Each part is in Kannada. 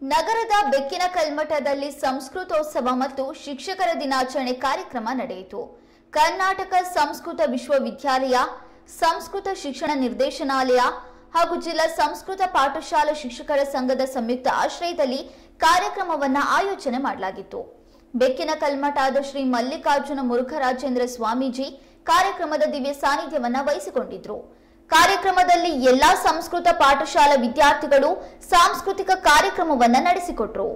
ನಗರದ ಬೆಕ್ಕಿನ ಕಲ್ಮಠದಲ್ಲಿ ಸಂಸ್ಕೃತೋತ್ಸವ ಮತ್ತು ಶಿಕ್ಷಕರ ದಿನಾಚರಣೆ ಕಾರ್ಯಕ್ರಮ ನಡೆಯಿತು ಕರ್ನಾಟಕ ಸಂಸ್ಕೃತ ವಿಶ್ವವಿದ್ಯಾಲಯ ಸಂಸ್ಕೃತ ಶಿಕ್ಷಣ ನಿರ್ದೇಶನಾಲಯ ಹಾಗೂ ಜಿಲ್ಲಾ ಸಂಸ್ಕೃತ ಪಾಠಶಾಲಾ ಶಿಕ್ಷಕರ ಸಂಘದ ಸಂಯುಕ್ತ ಆಶ್ರಯದಲ್ಲಿ ಕಾರ್ಯಕ್ರಮವನ್ನ ಆಯೋಜನೆ ಮಾಡಲಾಗಿತ್ತು ಬೆಕ್ಕಿನ ಕಲ್ಮಠಾದ ಶ್ರೀ ಮಲ್ಲಿಕಾರ್ಜುನ ಮುರುಘರಾಜೇಂದ್ರ ಸ್ವಾಮೀಜಿ ಕಾರ್ಯಕ್ರಮದ ದಿವ್ಯ ಸಾನ್ನಿಧ್ಯವನ್ನ ವಹಿಸಿಕೊಂಡಿದ್ರು ಕಾರ್ಯಕ್ರಮದಲ್ಲಿ ಎಲ್ಲಾ ಸಂಸ್ಕೃತ ಪಾಠಶಾಲಾ ವಿದ್ಯಾರ್ಥಿಗಳು ಸಾಂಸ್ಕೃತಿಕ ಕಾರ್ಯಕ್ರಮವನ್ನ ನಡೆಸಿಕೊಟ್ರು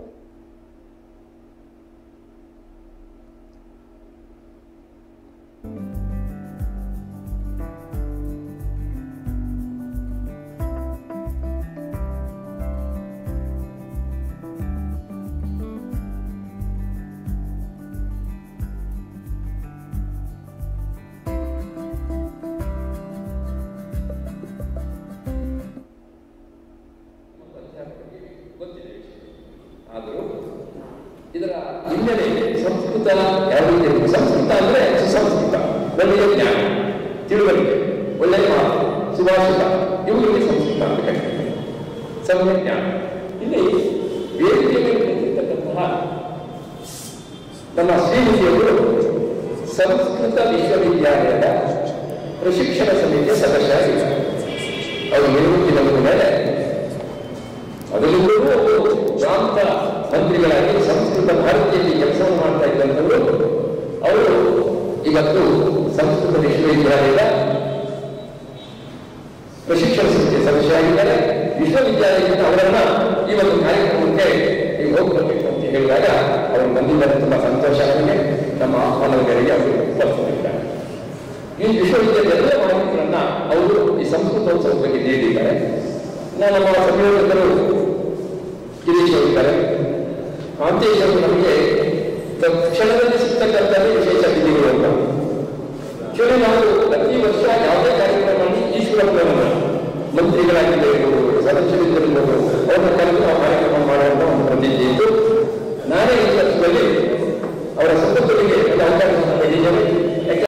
ಗೊತ್ತಿದೆ ಆದರೂ ಇದರ ಹಿನ್ನೆಲೆ ಸಂಸ್ಕೃತ ಯಾವ ರೀತಿ ಇರುತ್ತೆ? ಸಂಸ್ಕೃತ ಅಂದ್ರೆ ಸುಸಂಸ್ಕೃತ ಒಳ್ಳೆಯ ಜ್ಞಾನ ತಿಳುವಳಿಕೆ ಒಳ್ಳೆಯ ಮಾತು ಸುಭಾಷಿತ ಇವುಗಳಿಗೆ ಸಂಸ್ಕೃತ ಅಂತ ಕರೀತಾರೆ ಸಮ್ಯ ಜ್ಞಾನ ಇಲ್ಲಿ ವೇದಿಕೆ ಮೇಲೆ ನಿಂತಿರ್ತಕ್ಕಂತಹ ನಮ್ಮ ಶ್ರೀಮತಿಯವರು ಸಂಸ್ಕೃತ ವಿಶ್ವವಿದ್ಯಾಲಯದ ಪ್ರಶಿಕ್ಷಣ ಸಮಿತಿಯ ಸದಸ್ಯರಾಗಿದ್ದಾರೆ ಅವರು ನಿವೃತ್ತಿ ಬಂದ ಮೇಲೆ ಅದರಲ್ಲೂ ಒಬ್ಬರು ಪ್ರಾಂತ ಮಂತ್ರಿಗಳಾಗಿ ಸಂಸ್ಕೃತ ಭಾರತೀಯಲ್ಲಿ ಕೆಲಸವನ್ನು ಮಾಡ್ತಾ ಇದ್ದಂಥವರು ಅವರು ಇವತ್ತು ಸಂಸ್ಕೃತ ವಿಶ್ವವಿದ್ಯಾಲಯದ ಪ್ರಶಿಕ್ಷಣ ಸಮಿತಿಯ ಸದಸ್ಯರಾಗಿದ್ದಾರೆ ವಿಶ್ವವಿದ್ಯಾಲಯದಿಂದ ಅವರನ್ನ ಈ ಒಂದು ಕಾರ್ಯಕ್ರಮಕ್ಕೆ ನೀವು ಹೋಗ್ಬರ್ಬೇಕು ಅಂತ ಹೇಳಿದಾಗ ಅವರು ಬಂದಿದ್ದಾರೆ ತುಂಬಾ ಸಂತೋಷ ನನಗೆ ನಮ್ಮ ಆಹ್ವಾನದ ಮೇರೆಗೆ ಅವರು ತಲುಪಿದ್ದಾರೆ ಈ ವಿಶ್ವವಿದ್ಯಾಲಯದ ಎಲ್ಲ ಮಾಹಿತಿಗಳನ್ನ ಅವರು ಈ ಸಂಸ್ಕೃತೋತ್ಸವದ ಬಗ್ಗೆ ನೀಡಿದ್ದಾರೆ ನಾನು ನಮ್ಮ ಸಂಯೋಜಕರು ಗಿರೀಶ್ ಅವರು ಇದ್ದಾರೆ ಕಾಂತೇಶ್ ಅವರು ನಮಗೆ ತಕ್ಷಣದಲ್ಲಿ ಸಿಗ್ತಕ್ಕಂಥ